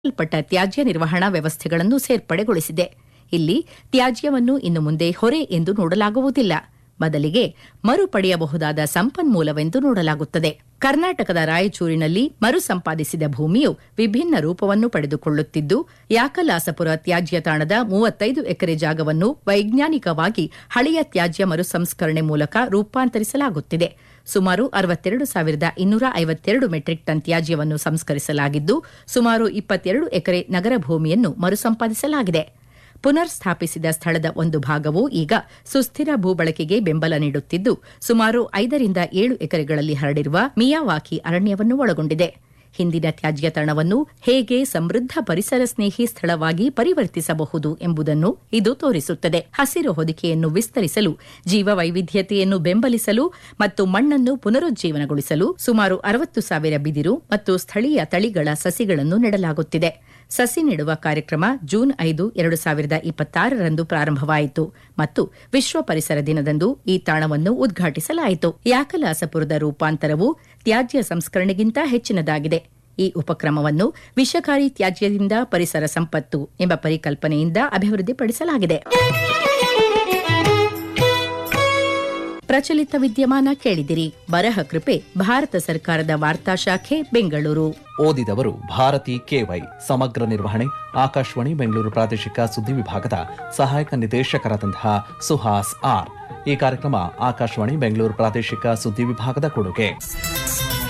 ಪಟ್ಟ ತ್ಯಾಜ್ಯ ನಿರ್ವಹಣಾ ವ್ಯವಸ್ಥೆಗಳನ್ನು ಸೇರ್ಪಡೆಗೊಳಿಸಿದೆ ಇಲ್ಲಿ ತ್ಯಾಜ್ಯವನ್ನು ಇನ್ನು ಮುಂದೆ ಹೊರೆ ಎಂದು ನೋಡಲಾಗುವುದಿಲ್ಲ ಬದಲಿಗೆ ಮರುಪಡೆಯಬಹುದಾದ ಸಂಪನ್ಮೂಲವೆಂದು ನೋಡಲಾಗುತ್ತದೆ ಕರ್ನಾಟಕದ ರಾಯಚೂರಿನಲ್ಲಿ ಮರು ಸಂಪಾದಿಸಿದ ಭೂಮಿಯು ವಿಭಿನ್ನ ರೂಪವನ್ನು ಪಡೆದುಕೊಳ್ಳುತ್ತಿದ್ದು ಯಾಕಲಾಸಪುರ ತ್ಯಾಜ್ಯ ತಾಣದ ಮೂವತ್ತೈದು ಎಕರೆ ಜಾಗವನ್ನು ವೈಜ್ಞಾನಿಕವಾಗಿ ಹಳೆಯ ತ್ಯಾಜ್ಯ ಮರು ಸಂಸ್ಕರಣೆ ಮೂಲಕ ರೂಪಾಂತರಿಸಲಾಗುತ್ತಿದೆ ಸುಮಾರು ಅರವತ್ತೆರಡು ಸಾವಿರದ ಇನ್ನೂರ ಐವತ್ತೆರಡು ಮೆಟ್ರಿಕ್ ಟನ್ ತ್ಯಾಜ್ಯವನ್ನು ಸಂಸ್ಕರಿಸಲಾಗಿದ್ದು ಸುಮಾರು ಇಪ್ಪತ್ತೆರಡು ಎಕರೆ ನಗರ ಭೂಮಿಯನ್ನು ಮರುಸಂಪಾದಿಸಲಾಗಿದೆ ಪುನರ್ ಸ್ಥಾಪಿಸಿದ ಸ್ಥಳದ ಒಂದು ಭಾಗವು ಈಗ ಸುಸ್ಥಿರ ಭೂಬಳಕೆಗೆ ಬೆಂಬಲ ನೀಡುತ್ತಿದ್ದು ಸುಮಾರು ಐದರಿಂದ ಏಳು ಎಕರೆಗಳಲ್ಲಿ ಹರಡಿರುವ ಮಿಯಾವಾಕಿ ಅರಣ್ಯವನ್ನು ಒಳಗೊಂಡಿದೆ ಹಿಂದಿನ ತ್ಯಾಜ್ಯ ತಾಣವನ್ನು ಹೇಗೆ ಸಮೃದ್ಧ ಪರಿಸರ ಸ್ನೇಹಿ ಸ್ಥಳವಾಗಿ ಪರಿವರ್ತಿಸಬಹುದು ಎಂಬುದನ್ನು ಇದು ತೋರಿಸುತ್ತದೆ ಹಸಿರು ಹೊದಿಕೆಯನ್ನು ವಿಸ್ತರಿಸಲು ಜೀವ ವೈವಿಧ್ಯತೆಯನ್ನು ಬೆಂಬಲಿಸಲು ಮತ್ತು ಮಣ್ಣನ್ನು ಪುನರುಜ್ಜೀವನಗೊಳಿಸಲು ಸುಮಾರು ಅರವತ್ತು ಸಾವಿರ ಬಿದಿರು ಮತ್ತು ಸ್ಥಳೀಯ ತಳಿಗಳ ಸಸಿಗಳನ್ನು ನೆಡಲಾಗುತ್ತಿದೆ ಸಸಿ ನೆಡುವ ಕಾರ್ಯಕ್ರಮ ಜೂನ್ ಐದು ಎರಡು ಸಾವಿರದ ಇಪ್ಪತ್ತಾರರಂದು ಪ್ರಾರಂಭವಾಯಿತು ಮತ್ತು ವಿಶ್ವ ಪರಿಸರ ದಿನದಂದು ಈ ತಾಣವನ್ನು ಉದ್ಘಾಟಿಸಲಾಯಿತು ಯಾಕಲಾಸಪುರದ ರೂಪಾಂತರವು ತ್ಯಾಜ್ಯ ಸಂಸ್ಕರಣೆಗಿಂತ ಹೆಚ್ಚಿನದಾಗಿದೆ ಈ ಉಪಕ್ರಮವನ್ನು ವಿಷಕಾರಿ ತ್ಯಾಜ್ಯದಿಂದ ಪರಿಸರ ಸಂಪತ್ತು ಎಂಬ ಪರಿಕಲ್ಪನೆಯಿಂದ ಅಭಿವೃದ್ಧಿಪಡಿಸಲಾಗಿದೆ ಪ್ರಚಲಿತ ವಿದ್ಯಮಾನ ಕೇಳಿದಿರಿ ಬರಹ ಕೃಪೆ ಭಾರತ ಸರ್ಕಾರದ ವಾರ್ತಾ ಶಾಖೆ ಬೆಂಗಳೂರು ಓದಿದವರು ಭಾರತಿ ಕೆವೈ ಸಮಗ್ರ ನಿರ್ವಹಣೆ ಆಕಾಶವಾಣಿ ಬೆಂಗಳೂರು ಪ್ರಾದೇಶಿಕ ಸುದ್ದಿ ವಿಭಾಗದ ಸಹಾಯಕ ನಿರ್ದೇಶಕರಾದಂತಹ ಸುಹಾಸ್ ಆರ್ ಈ ಕಾರ್ಯಕ್ರಮ ಆಕಾಶವಾಣಿ ಬೆಂಗಳೂರು ಪ್ರಾದೇಶಿಕ ಸುದ್ದಿ ವಿಭಾಗದ ಕೊಡುಗೆ